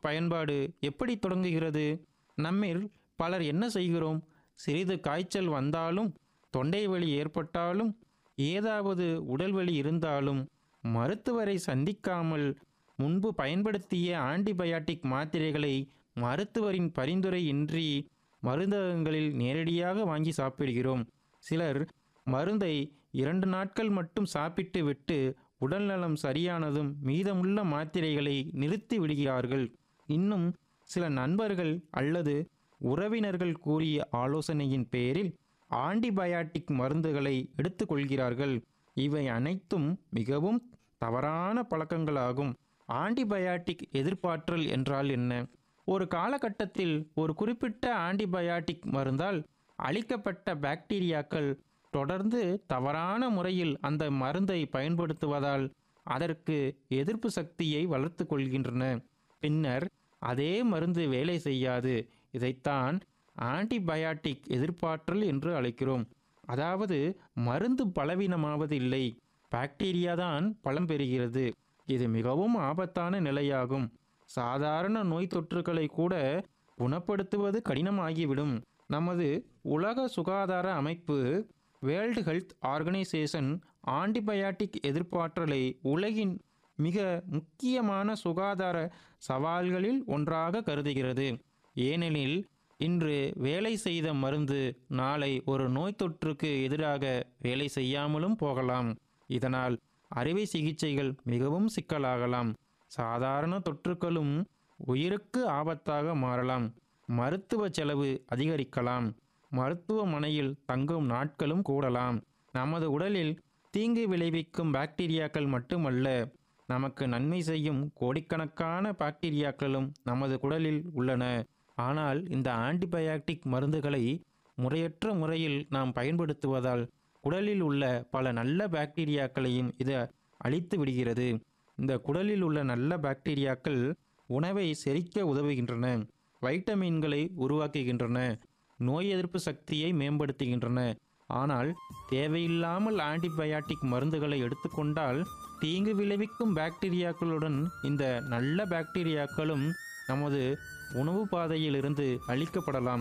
பயன்பாடு எப்படி தொடங்குகிறது நம்மில் பலர் என்ன செய்கிறோம் சிறிது காய்ச்சல் வந்தாலும் தொண்டை வலி ஏற்பட்டாலும் ஏதாவது உடல்வலி இருந்தாலும் மருத்துவரை சந்திக்காமல் முன்பு பயன்படுத்திய ஆன்டிபயாட்டிக் மாத்திரைகளை மருத்துவரின் பரிந்துரை இன்றி மருந்தகங்களில் நேரடியாக வாங்கி சாப்பிடுகிறோம் சிலர் மருந்தை இரண்டு நாட்கள் மட்டும் சாப்பிட்டு விட்டு உடல்நலம் சரியானதும் மீதமுள்ள மாத்திரைகளை நிறுத்தி விடுகிறார்கள் இன்னும் சில நண்பர்கள் அல்லது உறவினர்கள் கூறிய ஆலோசனையின் பேரில் ஆன்டிபயாட்டிக் மருந்துகளை எடுத்துக்கொள்கிறார்கள் இவை அனைத்தும் மிகவும் தவறான பழக்கங்களாகும் ஆன்டிபயாட்டிக் எதிர்ப்பாற்றல் என்றால் என்ன ஒரு காலகட்டத்தில் ஒரு குறிப்பிட்ட ஆன்டிபயாட்டிக் மருந்தால் அழிக்கப்பட்ட பாக்டீரியாக்கள் தொடர்ந்து தவறான முறையில் அந்த மருந்தை பயன்படுத்துவதால் அதற்கு எதிர்ப்பு சக்தியை வளர்த்து கொள்கின்றன பின்னர் அதே மருந்து வேலை செய்யாது இதைத்தான் ஆன்டிபயாட்டிக் எதிர்ப்பாற்றல் என்று அழைக்கிறோம் அதாவது மருந்து பலவீனமாவதில்லை பாக்டீரியா தான் பலம் பெறுகிறது இது மிகவும் ஆபத்தான நிலையாகும் சாதாரண நோய் தொற்றுகளை கூட குணப்படுத்துவது கடினமாகிவிடும் நமது உலக சுகாதார அமைப்பு வேர்ல்டு ஹெல்த் ஆர்கனைசேஷன் ஆன்டிபயாட்டிக் எதிர்ப்பாற்றலை உலகின் மிக முக்கியமான சுகாதார சவால்களில் ஒன்றாக கருதுகிறது ஏனெனில் இன்று வேலை செய்த மருந்து நாளை ஒரு நோய் தொற்றுக்கு எதிராக வேலை செய்யாமலும் போகலாம் இதனால் அறுவை சிகிச்சைகள் மிகவும் சிக்கலாகலாம் சாதாரண தொற்றுகளும் உயிருக்கு ஆபத்தாக மாறலாம் மருத்துவ செலவு அதிகரிக்கலாம் மருத்துவமனையில் தங்கும் நாட்களும் கூடலாம் நமது உடலில் தீங்கு விளைவிக்கும் பாக்டீரியாக்கள் மட்டுமல்ல நமக்கு நன்மை செய்யும் கோடிக்கணக்கான பாக்டீரியாக்களும் நமது குடலில் உள்ளன ஆனால் இந்த ஆன்டிபயாட்டிக் மருந்துகளை முறையற்ற முறையில் நாம் பயன்படுத்துவதால் உடலில் உள்ள பல நல்ல பாக்டீரியாக்களையும் இது அழித்து விடுகிறது இந்த குடலில் உள்ள நல்ல பாக்டீரியாக்கள் உணவை செரிக்க உதவுகின்றன வைட்டமின்களை உருவாக்குகின்றன நோய் எதிர்ப்பு சக்தியை மேம்படுத்துகின்றன ஆனால் தேவையில்லாமல் ஆன்டிபயாட்டிக் மருந்துகளை எடுத்துக்கொண்டால் தீங்கு விளைவிக்கும் பாக்டீரியாக்களுடன் இந்த நல்ல பாக்டீரியாக்களும் நமது உணவு பாதையிலிருந்து அழிக்கப்படலாம்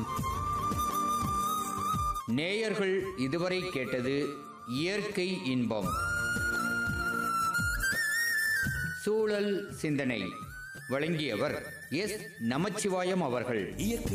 நேயர்கள் இதுவரை கேட்டது இயற்கை இன்பம் சூழல் சிந்தனை வழங்கியவர் எஸ் நமச்சிவாயம் அவர்கள் இயற்கை